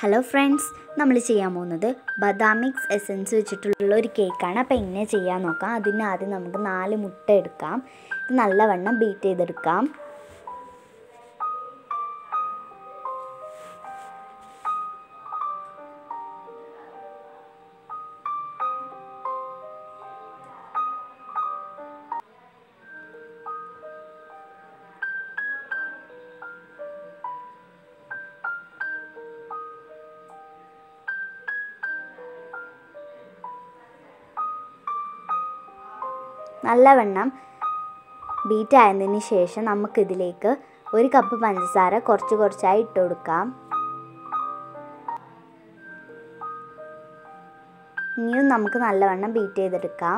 hello friends നമ്മൾ ചെയ്യാൻ പോകുന്നത് ബദാമിക്സ് എസൻസ് വെച്ചിട്ടുള്ള ഒരു കേക്കാണ് അപ്പോൾ എങ്ങനെ ചെയ്യാൻ നോക്കാം അതിന് ആദ്യം നമുക്ക് നാല് മുട്ട എടുക്കാം ഇത് നല്ലവണ്ണം ബീറ്റ് ചെയ്തെടുക്കാം നല്ലവണ്ണം ബീറ്റ് ആയതിന് ശേഷം നമുക്കിതിലേക്ക് ഒരു കപ്പ് പഞ്ചസാര കുറച്ച് കുറച്ചായി ഇട്ട് കൊടുക്കാം ഇനിയും നമുക്ക് നല്ലവണ്ണം ബീറ്റ് ചെയ്തെടുക്കാം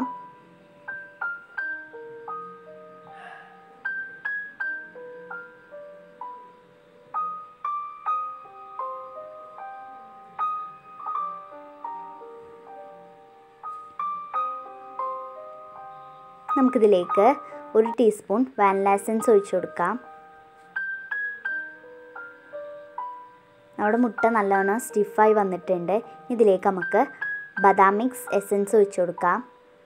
നമുക്കിതിലേക്ക് ഒരു ടീസ്പൂൺ വാനില എസൻസ് ഒഴിച്ചു കൊടുക്കാം നമ്മുടെ മുട്ട നല്ലവണ്ണം സ്റ്റിഫായി വന്നിട്ടുണ്ട് ഇതിലേക്ക് നമുക്ക് ബദാമിക്സ് എസൻസ് ഒഴിച്ചു കൊടുക്കാം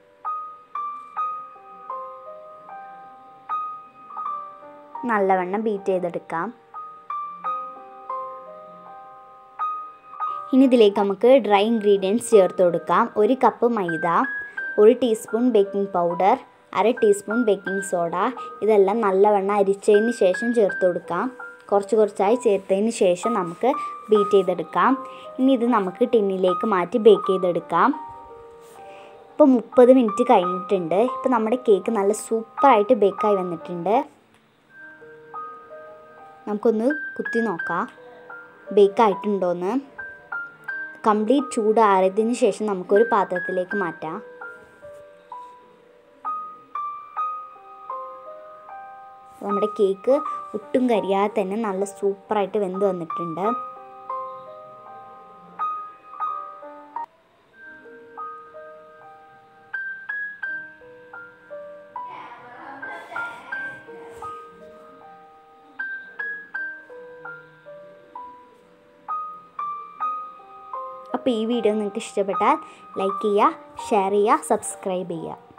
നല്ലവണ്ണം ബീറ്റ് ചെയ്തെടുക്കാം ഇനി ഇതിലേക്ക് നമുക്ക് ഡ്രൈ ഇൻഗ്രീഡിയൻസ് ചേർത്ത് കൊടുക്കാം ഒരു കപ്പ് മൈദ ഒരു ടീസ്പൂൺ ബേക്കിംഗ് പൗഡർ അര ടീസ്പൂൺ ബേക്കിംഗ് സോഡ ഇതെല്ലാം നല്ലവണ്ണം അരിച്ചതിന് ശേഷം ചേർത്ത് കൊടുക്കാം കുറച്ച് കുറച്ചായി ചേർത്തതിന് ശേഷം നമുക്ക് ബീറ്റ് ചെയ്തെടുക്കാം ഇനി ഇത് നമുക്ക് ടിന്നിലേക്ക് മാറ്റി ബേക്ക് ചെയ്തെടുക്കാം ഇപ്പോൾ മുപ്പത് മിനിറ്റ് കഴിഞ്ഞിട്ടുണ്ട് ഇപ്പോൾ നമ്മുടെ കേക്ക് നല്ല സൂപ്പറായിട്ട് ബേക്കായി വന്നിട്ടുണ്ട് നമുക്കൊന്ന് കുത്തി നോക്കാം ബേക്കായിട്ടുണ്ടോയെന്ന് കംപ്ലീറ്റ് ചൂടാറിയതിന് ശേഷം നമുക്കൊരു പാത്രത്തിലേക്ക് മാറ്റാം നമ്മുടെ കേക്ക് ഒട്ടും കരിയാതെ തന്നെ നല്ല സൂപ്പറായിട്ട് വെന്ത് വന്നിട്ടുണ്ട് അപ്പോൾ ഈ വീഡിയോ നിങ്ങൾക്ക് ഇഷ്ടപ്പെട്ടാൽ ലൈക്ക് ചെയ്യുക ഷെയർ ചെയ്യുക സബ്സ്ക്രൈബ് ചെയ്യുക